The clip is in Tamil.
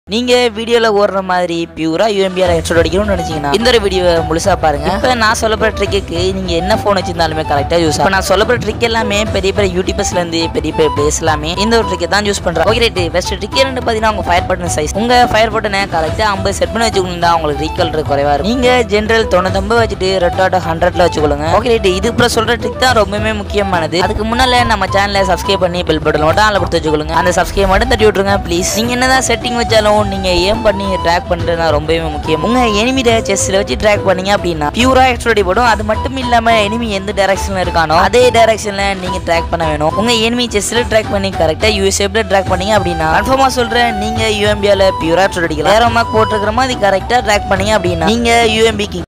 நீங்க வீடியோல ஓடுற மாதிரி பியூரா யூஎம்பிஆர் ஹெட்செட் அடிக்கணும்னு நினைச்சீங்கன்னா இந்த ஒரு வீடியோ முழுசா பாருங்க இப்போ நான் சொல்லப்படுற ட்ரிக்கு நீங்க என்ன ஃபோன் வச்சிருந்தாலுமே கரெக்டா யூஸ் ஆகும் நான் சொல்லப்படுற ட்ரிக் எல்லாமே பெரிய பெரிய யூடியூபர்ஸ்ல இருந்து பெரிய பெரிய பிளேஸ் எல்லாமே இந்த ஒரு ட்ரிக்கை தான் யூஸ் பண்றாங்க ஓகே ரைட் பெஸ்ட் ட்ரிக் ரெண்டு பார்த்தீங்கன்னா உங்க ஃபயர் பட்டன் சைஸ் உங்க ஃபயர் பட்டனை கரெக்டா ஐம்பது செட் பண்ணி வச்சுக்கோங்க உங்களுக்கு ரீகால் குறைவா இருக்கும் நீங்க ஜென்ரல் தொண்ணூத்தொம்பது வச்சுட்டு ரெட் ஆட்டோ ஹண்ட்ரட்ல வச்சுக்கோங்க ஓகே ரைட் இது அப்புறம் சொல்ற ட்ரிக் தான் ரொம்பவே முக்கியமானது அதுக்கு முன்னால நம்ம சேனலை சப்ஸ்கிரைப் பண்ணி பெல் பட்டன் மட்டும் ஆள கொடுத்து வச்சுக்கோங்க அந்த சப்ஸ்கிரைப் மட்டும் தட்டி விட்டுருங்க ப்ளீஸ் நீங்க என்னதான் செட்டிங் வச்சாலும் நீங்க ஏம் பண்ணி ட்ராக் பண்றது ரொம்பவே முக்கியம் உங்க எனிமிட செஸ்ல வச்சு ட்ராக் பண்ணீங்க அப்படின்னா பியூரா எக்ஸ்ட்ரோடி போடும் அது மட்டும் இல்லாம எனிமி எந்த டைரக்ஷன்ல இருக்கானோ அதே டைரக்ஷன்ல நீங்க ட்ராக் பண்ண வேணும் உங்க எனிமி செஸ்ல ட்ராக் பண்ணி கரெக்டா யூஎஸ்ஏப்ல ட்ராக் பண்ணீங்க அப்படின்னா கன்ஃபார்மா சொல்றேன் நீங்க யூஎம்பியால பியூரா எக்ஸ்ட்ரோட் அடிக்கலாம் வேற மார்க் போட்டிருக்கிற மாதிரி கரெக்டா ட்ராக் பண்ணீங்க அப்படின்னா நீங்க யூஎம்பி